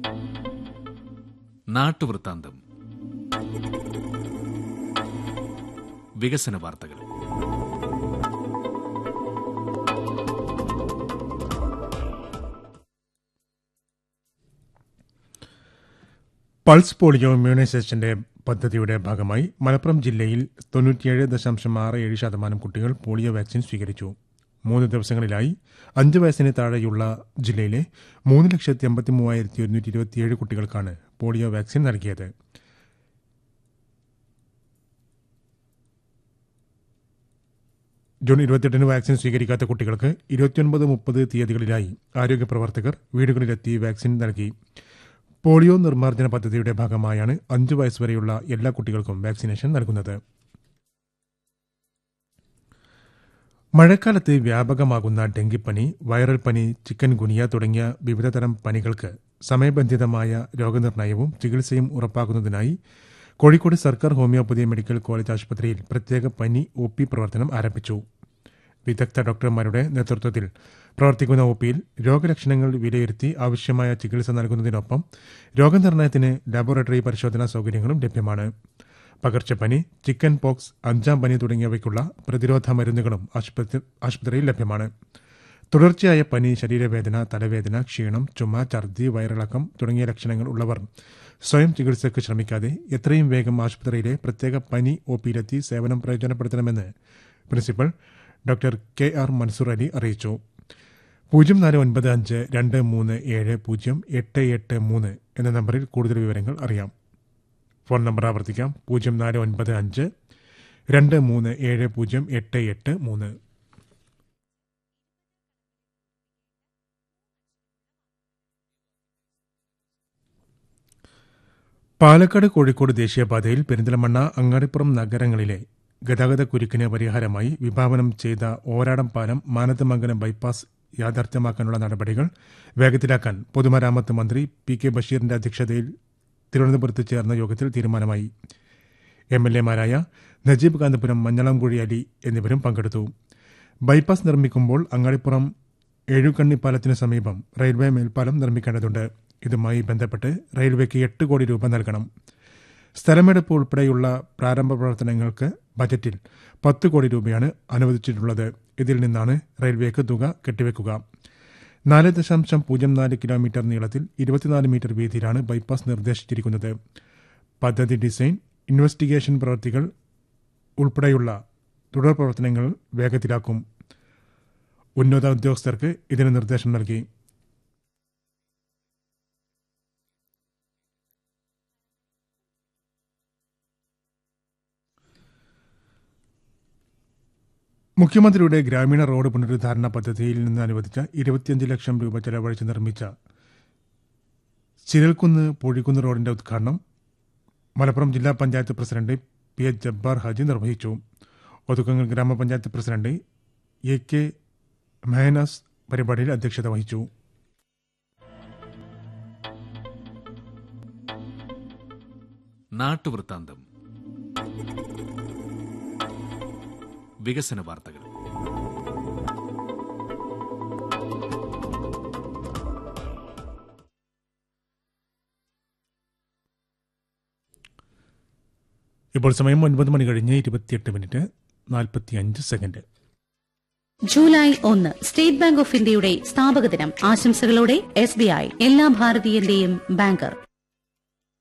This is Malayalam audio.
നാട്ടുവൃത്താന്തം വികസന വാർത്തകൾ പൾസ് പോളിയോ ഇമ്മ്യൂണൈസേഷന്റെ പദ്ധതിയുടെ ഭാഗമായി മലപ്പുറം ജില്ലയിൽ തൊണ്ണൂറ്റിയേഴ് ദശാംശം ആറ് ഏഴ് ശതമാനം കുട്ടികൾ പോളിയോ വാക്സിൻ സ്വീകരിച്ചു മൂന്ന് ദിവസങ്ങളിലായി അഞ്ച് വയസ്സിന് താഴെയുള്ള ജില്ലയിലെ മൂന്ന് ലക്ഷത്തി അമ്പത്തി മൂവായിരത്തി ഒരുന്നൂറ്റി ഇരുപത്തിയേഴ് കുട്ടികൾക്കാണ് പോളിയോ വാക്സിൻ നൽകിയത് ജൂൺ ഇരുപത്തിയെട്ടിന് വാക്സിൻ സ്വീകരിക്കാത്ത കുട്ടികൾക്ക് ഇരുപത്തിയൊൻപത് മുപ്പത് തീയതികളിലായി ആരോഗ്യ പ്രവർത്തകർ വീടുകളിലെത്തി വാക്സിൻ നൽകി പോളിയോ നിർമ്മാർജ്ജന പദ്ധതിയുടെ ഭാഗമായാണ് അഞ്ചു വയസ്സുവരെയുള്ള എല്ലാ കുട്ടികൾക്കും വാക്സിനേഷൻ നൽകുന്നത് മഴക്കാലത്ത് വ്യാപകമാകുന്ന ഡെങ്കിപ്പനി വൈറൽ പനി ചിക്കൻ ഗുനിയ തുടങ്ങിയ വിവിധതരം പനികൾക്ക് സമയബന്ധിതമായ രോഗനിർണയവും ചികിത്സയും ഉറപ്പാക്കുന്നതിനായി കോഴിക്കോട് സർക്കാർ ഹോമിയോപ്പതി മെഡിക്കൽ കോളേജ് ആശുപത്രിയിൽ പ്രത്യേക പനി ഒ പി പ്രവർത്തനം ആരംഭിച്ചു വിദഗ്ധ ഡോക്ടർമാരുടെ നേതൃത്വത്തിൽ പ്രവർത്തിക്കുന്ന ഒ പിയിൽ രോഗലക്ഷണങ്ങൾ വിലയിരുത്തി ആവശ്യമായ ചികിത്സ നൽകുന്നതിനൊപ്പം രോഗനിർണയത്തിന് ലബോറട്ടറി പരിശോധനാ സൗകര്യങ്ങളും ലഭ്യമാണ് പകർച്ചപ്പനി ചിക്കൻ പോക്സ് അഞ്ചാം പനി തുടങ്ങിയവയ്ക്കുള്ള പ്രതിരോധ മരുന്നുകളും ആശുപത്രി ആശുപത്രിയിൽ ലഭ്യമാണ് തുടർച്ചയായ പനി ശരീരവേദന തലവേദന ക്ഷീണം ചുമ ഛർദി വയറിളക്കം തുടങ്ങിയ ലക്ഷണങ്ങൾ ഉള്ളവർ സ്വയം ചികിത്സയ്ക്ക് ശ്രമിക്കാതെ എത്രയും വേഗം ആശുപത്രിയിലെ പ്രത്യേക പനി ഒ പിയിലെത്തി സേവനം പ്രയോജനപ്പെടുത്തണമെന്ന് principal doctor K R Mansoor Ali അറിയിച്ചു പൂജ്യം നാല് ഒൻപത് അഞ്ച് രണ്ട് മൂന്ന് ഏഴ് പൂജ്യം എട്ട് എട്ട് മൂന്ന് എന്ന നമ്പറിൽ കൂടുതൽ വിവരങ്ങൾ അറിയാം ഫോൺ നമ്പർ ആവർത്തിക്കാം പൂജ്യം നാല് ഒൻപത് അഞ്ച് രണ്ട് മൂന്ന് ഏഴ് പൂജ്യം എട്ട് എട്ട് മൂന്ന് പാലക്കാട് കോഴിക്കോട് ദേശീയപാതയിൽ പെരിന്തൽമണ്ണ അങ്ങാടിപ്പുറം നഗരങ്ങളിലെ ഗതാഗത കുരുക്കിന് പരിഹാരമായി വിഭാവനം ചെയ്ത ഓരാടം പാലം മാനത്തമംഗലം ബൈപ്പാസ് യാഥാർത്ഥ്യമാക്കാനുള്ള നടപടികൾ വേഗത്തിലാക്കാൻ പൊതുമരാമത്ത് മന്ത്രി പി കെ ബഷീറിന്റെ അധ്യക്ഷതയിൽ തിരുവനന്തപുരത്ത് ചേർന്ന യോഗത്തിൽ തീരുമാനമായി എം എൽ എമാരായ നജീബ് കാന്തപുരം മഞ്ഞളംകുഴി അലി എന്നിവരും പങ്കെടുത്തു ബൈപ്പാസ് നിർമ്മിക്കുമ്പോൾ അങ്ങാടിപ്പുറം ഏഴുകണ്ണി പാലത്തിന് സമീപം റെയിൽവേ മേൽപ്പാലം നിർമ്മിക്കേണ്ടതുണ്ട് ഇതുമായി ബന്ധപ്പെട്ട് റെയിൽവേക്ക് എട്ട് കോടി രൂപ നൽകണം സ്ഥലമെടുപ്പ് ഉൾപ്പെടെയുള്ള പ്രാരംഭ പ്രവർത്തനങ്ങൾക്ക് ബജറ്റിൽ പത്ത് കോടി രൂപയാണ് അനുവദിച്ചിട്ടുള്ളത് ഇതിൽ നിന്നാണ് റെയിൽവേക്ക് തുക കെട്ടിവെക്കുക നാല് ദശാംശം പൂജ്യം നാല് കിലോമീറ്റർ നീളത്തിൽ ഇരുപത്തിനാല് മീറ്റർ വീതിയിലാണ് ബൈപ്പാസ് നിർദ്ദേശിച്ചിരിക്കുന്നത് പദ്ധതി ഡിസൈൻ ഇൻവെസ്റ്റിഗേഷൻ പ്രവൃത്തികൾ ഉൾപ്പെടെയുള്ള തുടർ പ്രവർത്തനങ്ങൾ വേഗത്തിലാക്കും ഉന്നത ഉദ്യോഗസ്ഥർക്ക് ഇതിന് നിർദ്ദേശം നൽകി മുഖ്യമന്ത്രിയുടെ ഗ്രാമീണ റോഡ് പുനരുദ്ധാരണ പദ്ധതിയിൽ നിന്ന് അനുവദിച്ച ഇരുപത്തിയഞ്ച് ലക്ഷം രൂപ ചെലവഴിച്ച് നിർമ്മിച്ച ചിരൽക്കുന്ന് പൂഴിക്കുന്ന് റോഡിന്റെ ഉദ്ഘാടനം മലപ്പുറം ജില്ലാ panchayat president P H Jabbar Haji നിർവഹിച്ചു ഒതുക്കങ്ങൾ ഗ്രാമപഞ്ചായത്ത് പ്രസിഡന്റ് എ കെ മെഹനാസ് പരിപാടിയിൽ അധ്യക്ഷത വഹിച്ചു നാട്ടുവൃത്താന്തം വികസന വാർത്തകൾ ഇപ്പോൾ സമയം ഒൻപത് മണി കഴിഞ്ഞ് ഇരുപത്തിയെട്ട് മിനിറ്റ് നാൽപ്പത്തിയഞ്ച് സെക്കൻഡ് ജൂലൈ ഒന്ന് സ്റ്റേറ്റ് ബാങ്ക് ഓഫ് ഇന്ത്യയുടെ സ്ഥാപക ദിനം ആശംസകളോടെ എസ് ബി ഐ എല്ലാ ഭാരതീയന്റെയും ബാങ്കർ